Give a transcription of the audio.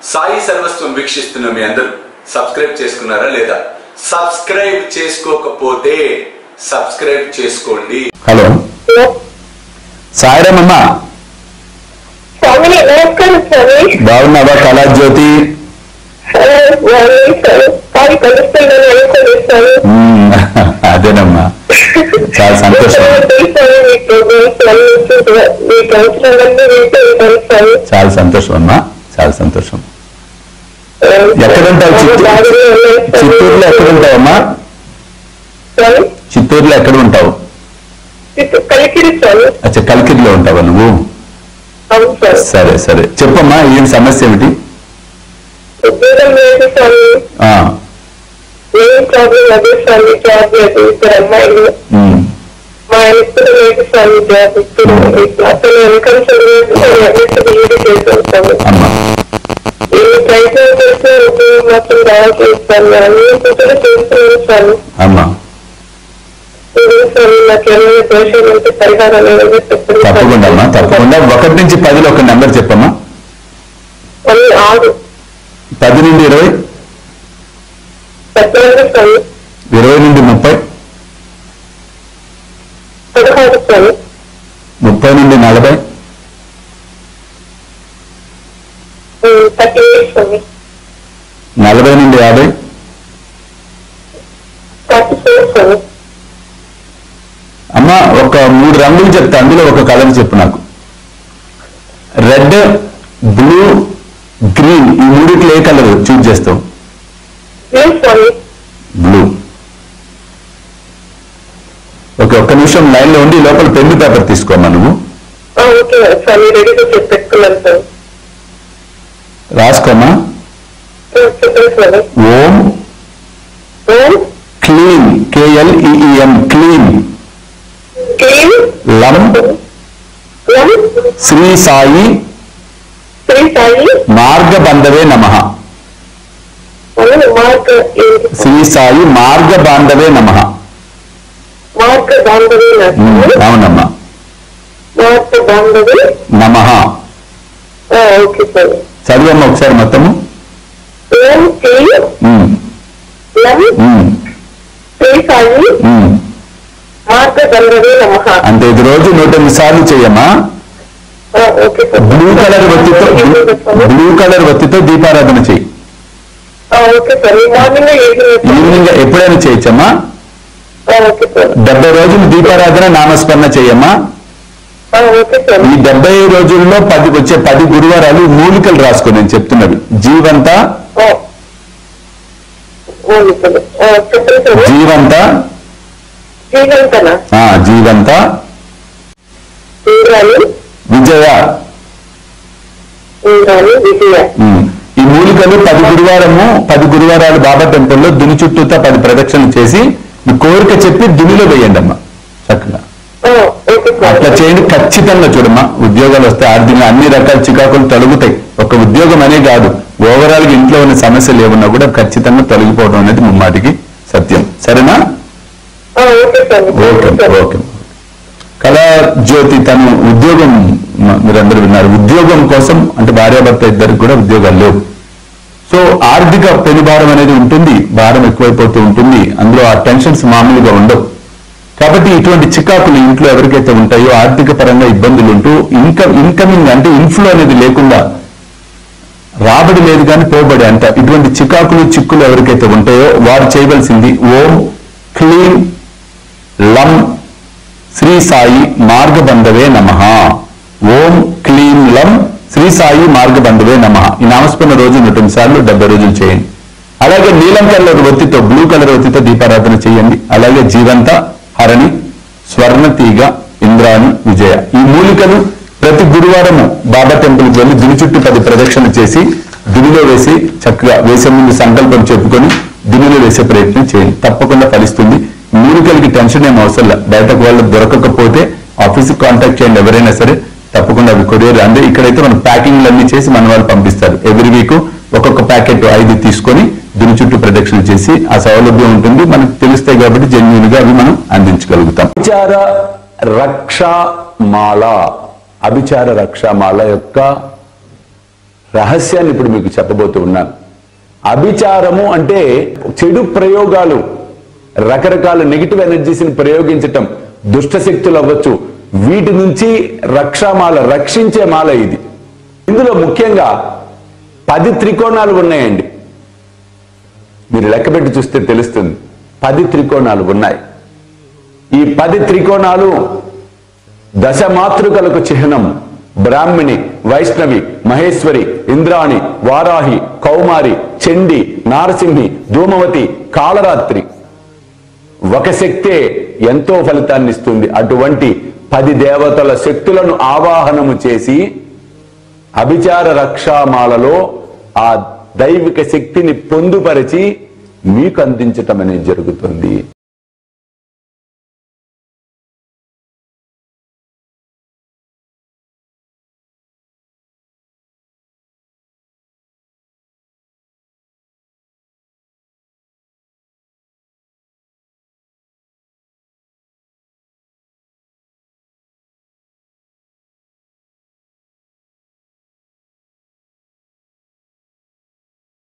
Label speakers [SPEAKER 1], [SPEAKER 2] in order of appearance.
[SPEAKER 1] సాయి సర్వస్వం వీక్షిస్తున్న మీ అందరూ సబ్స్క్రైబ్ చేసుకున్నారా లేదా సబ్స్క్రైబ్ చేసుకోకపోతే సబ్స్క్రైబ్ చేసుకోండి
[SPEAKER 2] హలో సాయిరామ్ అమ్మా
[SPEAKER 3] స్వామి నమస్కారం స్వామి
[SPEAKER 2] బాగున్నావా కళాజ్యోతి
[SPEAKER 3] స్వామి కలుస్తుందని అనుకోలేదు స్వామి
[SPEAKER 2] మ్మ్. అదేనమ్మా చాలా సంతోషం
[SPEAKER 3] స్వామి మీకు స్వామి మీకు అవసరాలన్నీ వింటూ ఉంటాను స్వామి
[SPEAKER 2] చాలా సంతోషం అమ్మా చాలా సంతోషం ఎక్కడుంటావు చిత్తూరు
[SPEAKER 3] బాగానే ఉన్నాయి స్వామి.
[SPEAKER 2] చిత్తూరులో ఎక్కడ ఉంటావమ్మా
[SPEAKER 3] స్వామి
[SPEAKER 2] చిత్తూరులో ఎక్కడ ఉంటావు
[SPEAKER 3] చిత్తూరు కలికిరి స్వామి
[SPEAKER 2] అచ్చా కలికిరిలో ఉంటావా నువ్వు
[SPEAKER 3] అవును స్వామి
[SPEAKER 2] సరే సరే చెప్పమ్మా ఏం సమస్య ఏమిటి
[SPEAKER 3] ఉద్యోగం లేదు స్వామి
[SPEAKER 2] ఆ,
[SPEAKER 3] ఏం ప్రాబ్లం అదే స్వామి జాబ్ లేదు ఇద్దరు అమ్మాయిలు
[SPEAKER 2] మ్మ్.
[SPEAKER 3] మా ఆయన ఇప్పుడు లేదు స్వామి జాబ్ ఇప్పుడు అతను ఇన్కమ్ చదివేసి అన్నిటి చేశాను స్వామి
[SPEAKER 2] అమ్మా
[SPEAKER 3] ఎన్ని ప్రయత్నం చేస్తే ఉద్యోగం మాత్రం రావట్లేదు స్వామి అన్ని కూడా చేస్తున్నాను స్వామి
[SPEAKER 2] అమ్మా
[SPEAKER 3] ఇదే స్వామి నాకు ఏమైనా దోషం ఉంటే పరిహారం ఏమైనా చెప్పండి స్వామి.
[SPEAKER 2] తప్పకుండా అమ్మా తప్పకుండా ఒకటి నుంచి పదిలో ఒక నెంబర్ చెప్పమ్మా
[SPEAKER 3] అన్ని ఆరు
[SPEAKER 2] పది నుండి ఇరవై
[SPEAKER 3] పద్నాలుగు స్వామి
[SPEAKER 2] ఇరవై నుండి ముప్పై
[SPEAKER 3] పదహారు స్వామి
[SPEAKER 2] ముప్పై నుండి నలభై
[SPEAKER 3] థర్టీ ఎయిట్ స్వామి
[SPEAKER 2] నలభై నుండి యాభై
[SPEAKER 3] థర్టీ ఫోర్ స్వామి
[SPEAKER 2] అమ్మ ఒక మూడు రంగులు చెప్తా అందులో ఒక కలర్ చెప్పు నాకు రెడ్ బ్లూ గ్రీన్ ఈ మూడిట్లో ఏ కలర్ చూజ్ చేస్తావు
[SPEAKER 3] ఏం స్వామి
[SPEAKER 2] బ్లూ ఓకే ఒక్క నిమిషం లైన్ లో ఉండి లోపల పెన్ను పేపర్ తీసుకోమ్మా నువ్వు
[SPEAKER 3] ఆ, ఓకే స్వామి రెడీగా చెప్పి పెట్టుకున్నాను స్వామి
[SPEAKER 2] రాసుకోమ్మా
[SPEAKER 3] ఆ, చెప్పండి స్వామి
[SPEAKER 2] ఓం
[SPEAKER 3] ఓం
[SPEAKER 2] క్లీన్ కేఎల్ఈఎం క్లీన్
[SPEAKER 3] క్లీన్
[SPEAKER 2] లం
[SPEAKER 3] లం
[SPEAKER 2] శ్రీ సాయి
[SPEAKER 3] శ్రీ సాయి
[SPEAKER 2] మార్గబంధవే నమ
[SPEAKER 3] అవును మార్గ ఏంటి
[SPEAKER 2] శ్రీ సాయి మార్గబాంధవే నమ
[SPEAKER 3] మార్గ బాంధవి
[SPEAKER 2] అవునమ్మా
[SPEAKER 3] మార్గ బాంధవి
[SPEAKER 2] నమ
[SPEAKER 3] ఆ, ఓకే స్వామి
[SPEAKER 2] చదివమ్మా ఒకసారి మొత్తము
[SPEAKER 3] ఓం క్లీన్
[SPEAKER 2] ఉమ్,
[SPEAKER 3] లం
[SPEAKER 2] ఉమ్,
[SPEAKER 3] శ్రీ సాయి
[SPEAKER 2] ఉమ్.
[SPEAKER 3] మార్గ బాంధవి నమః
[SPEAKER 2] అంతే ఇది రోజు నూట ఎనిమిది సార్లు చెయ్యమ్మా
[SPEAKER 3] ఆ, ఓకే స్వామి
[SPEAKER 2] బ్లూ కలర్ వత్తితో బ్లూ కలర్ వత్తితో దీపారాధన చెయ్యి
[SPEAKER 3] ఆ, ఓకే స్వామి మార్నింగ్ ఈవినింగ్
[SPEAKER 2] ఈవినింగ్ ఎప్పుడైనా చేయొచ్చమ్మా
[SPEAKER 3] ఆ, ఓకే స్వామి
[SPEAKER 2] డెబ్బై రోజులు దీపారాధన నామస్మరణ చెయ్యమ్మా
[SPEAKER 3] ఆ, ఓకే స్వామి
[SPEAKER 2] ఈ డెబ్బై రోజుల్లో పది వచ్చే పది గురువారాలు మూలికలు రాసుకో నేను చెప్తున్నది జీవంత
[SPEAKER 3] ఆ. ఓ, ఇప్పుడు. ఆ, చెప్పండి స్వామి
[SPEAKER 2] జీవంత
[SPEAKER 3] జీవంతన
[SPEAKER 2] ఆ, జీవంత
[SPEAKER 3] ఇంద్రాణి
[SPEAKER 2] విజయ
[SPEAKER 3] ఇంద్రాణి విజయ
[SPEAKER 2] ఉమ్. ఈ మూలికలు పది గురువారము పది గురువారాలు బాబా టెంపుల్లో దుని చుట్టూతా పది ప్రదక్షిణలు చేసి మీ కోరిక చెప్పి దునిలో వేయండి అమ్మా చక్కగా
[SPEAKER 3] ఆ, ఓకే
[SPEAKER 2] అట్లా
[SPEAKER 3] స్వామి
[SPEAKER 2] చేయండి ఖచ్చితంగా చూడమ్మా ఉద్యోగాలు వస్తే ఆర్థికంగా అన్ని రకాల చికాకులు తొలగుతాయి ఒక ఉద్యోగం అనే కాదు ఓవరాల్ గా ఇంట్లో ఉన్న సమస్యలు ఏమన్నా కూడా ఖచ్చితంగా తొలగిపోవడం అనేది ముమ్మాటికి సత్యం సరేనా
[SPEAKER 3] ఆ, ఓకే స్వామి
[SPEAKER 2] ఓకే ఓకే కళా జ్యోతి తను ఉద్యోగం మ- మీరందరూ విన్నారు ఉద్యోగం కోసం అంటే భార్యాభర్త ఇద్దరికి కూడా ఉద్యోగాలు లేవు సో ఆర్థిక పెనుభారం అనేది ఉంటుంది భారం ఎక్కువైపోతూ ఉంటుంది అందులో ఆ టెన్షన్స్ మామూలుగా ఉండవు కాబట్టి ఇటువంటి చికాకులు ఇంట్లో ఎవరికైతే ఉంటాయో ఆర్థిక పరంగా ఇబ్బందులు ఉంటూ ఇన్కమ్ ఇన్కమింగ్ అంటే ఇన్ఫ్లో అనేది లేకుండా రాబడి లేదు కానీ పోబడి అంట ఇటువంటి చికాకులు చిక్కులు ఎవరికైతే ఉంటాయో వారు చేయవలసింది ఓం క్లీన్ లం శ్రీ సాయి మార్గబంధవే నమ ఓం క్లీం లం శ్రీ సాయి మార్గబంధవే నమ ఈ నామస్మరణ రోజు నూట సార్లు డెబ్బై రోజులు చేయండి అలాగే నీలం కలర్ ఒత్తితో బ్లూ కలర్ ఒత్తితో దీపారాధన చేయండి అలాగే జీవంత హరణి స్వర్ణ తీగ ఇంద్రాణి విజయ ఈ మూలికలు ప్రతి గురువారము బాబా టెంపుల్కి వెళ్ళి దిని చుట్టూ పది ప్రదక్షిణ చేసి దినిలో వేసి చక్కగా వేసే ముందు సంకల్పం చెప్పుకొని దినిలో వేసే ప్రయత్నం చేయండి తప్పకుండా ఫలిస్తుంది మూలికలకి టెన్షన్ ఏం అవసరం లేదు బయటకు వాళ్ళు దొరకకపోతే ఆఫీస్కి కాంటాక్ట్ చేయండి ఎవరైనా సరే తప్పకుండా అవి కొరియర్ అంటే ఇక్కడైతే మనం ప్యాకింగ్లు అన్ని చేసి మన వాళ్ళు పంపిస్తారు ఎవ్రీ వీక్ ఒక్కొక్క ప్యాకెట్ ఐదు తీసుకొని దీని చుట్టూ ప్రదక్షిణ చేసి ఆ సౌలభ్యం ఉంటుంది మనకు తెలుస్తాయి కాబట్టి జెన్యున్ గా అవి మనం అందించగలుగుతాం అభిచార రక్షామాల అభిచార రక్షామాల యొక్క రహస్యాన్ని ఇప్పుడు మీకు చెప్పబోతూ ఉన్నాను అభిచారము అంటే చెడు ప్రయోగాలు రకరకాల నెగిటివ్ ఎనర్జీస్ని ప్రయోగించటం దుష్ట శక్తులు అవ్వచ్చు వీటి నుంచి రక్షామాల రక్షించే మాల ఇది ఇందులో ముఖ్యంగా పది త్రికోణాలు ఉన్నాయండి మీరు లెక్కపెట్టి చూస్తే తెలుస్తుంది పది త్రికోణాలు ఉన్నాయి ఈ పది త్రికోణాలు దశ మాతృకలకు చిహ్నం బ్రాహ్మిణి వైష్ణవి మహేశ్వరి ఇంద్రాణి వారాహి కౌమారి చండి నారసింహి ధూమవతి కాళరాత్రి ఒక శక్తే ఎంతో ఫలితాన్ని ఇస్తుంది అటువంటి పది దేవతల శక్తులను ఆవాహనము చేసి అభిచార రక్షామాలలో ఆ దైవిక శక్తిని పొందుపరిచి మీకు అందించటం అనేది జరుగుతుంది